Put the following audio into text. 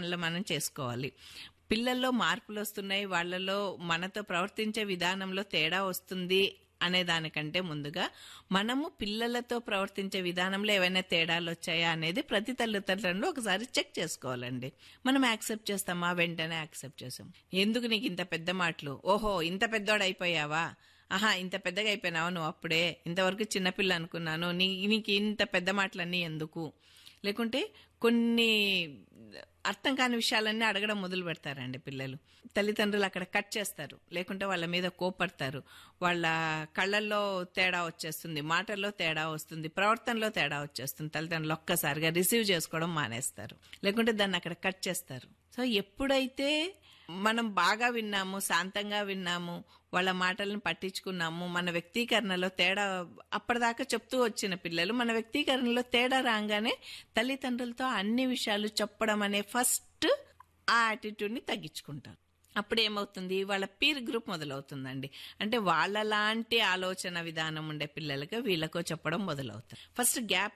మనలో మనం చేసుకోవాలి పిల్లల్లో మార్పులు వస్తున్నాయి వాళ్ళలో మనతో ప్రవర్తించే విధానంలో తేడా వస్తుంది అనే దానికంటే ముందుగా మనము పిల్లలతో ప్రవర్తించే విధానంలో ఏవైనా తేడాలు వచ్చాయా అనేది ప్రతి తల్లిదండ్రులను ఒకసారి చెక్ చేసుకోవాలండి మనం యాక్సెప్ట్ చేస్తామా వెంటనే యాక్సెప్ట్ చేసాం ఎందుకు నీకు ఇంత పెద్ద మాటలు ఓహో ఇంత పెద్దోడు అయిపోయావా ఆహా ఇంత పెద్దగా అయిపోయినావా నువ్వు అప్పుడే ఇంతవరకు చిన్నపిల్ల అనుకున్నాను నీ నీకు ఇంత పెద్ద మాటలన్నీ ఎందుకు లేకుంటే కొన్ని అర్థం కాని విషయాలన్నీ అడగడం మొదలు పెడతారండి పిల్లలు తల్లిదండ్రులు అక్కడ కట్ చేస్తారు లేకుంటే వాళ్ళ మీద కోపడతారు వాళ్ళ కళ్ళల్లో తేడా వచ్చేస్తుంది మాటల్లో తేడా వస్తుంది ప్రవర్తనలో తేడా వచ్చేస్తుంది తల్లిదండ్రులు ఒక్కసారిగా రిసీవ్ చేసుకోవడం మానేస్తారు లేకుంటే దాన్ని అక్కడ కట్ చేస్తారు సో ఎప్పుడైతే మనం బాగా విన్నాము శాంతంగా విన్నాము వాళ్ళ మాటలను పట్టించుకున్నాము మన వ్యక్తీకరణలో తేడా అప్పటిదాకా చెప్తూ వచ్చిన పిల్లలు మన వ్యక్తీకరణలో తేడా రాగానే తల్లిదండ్రులతో అన్ని విషయాలు చెప్పడం అనే ఫస్ట్ ఆ యాటిట్యూడ్ని తగ్గించుకుంటారు అప్పుడు ఏమవుతుంది వాళ్ళ పీర్ గ్రూప్ మొదలవుతుందండి అంటే వాళ్ళలాంటి ఆలోచన విధానం ఉండే పిల్లలకి వీళ్ళకో చెప్పడం మొదలవుతుంది ఫస్ట్ గ్యాప్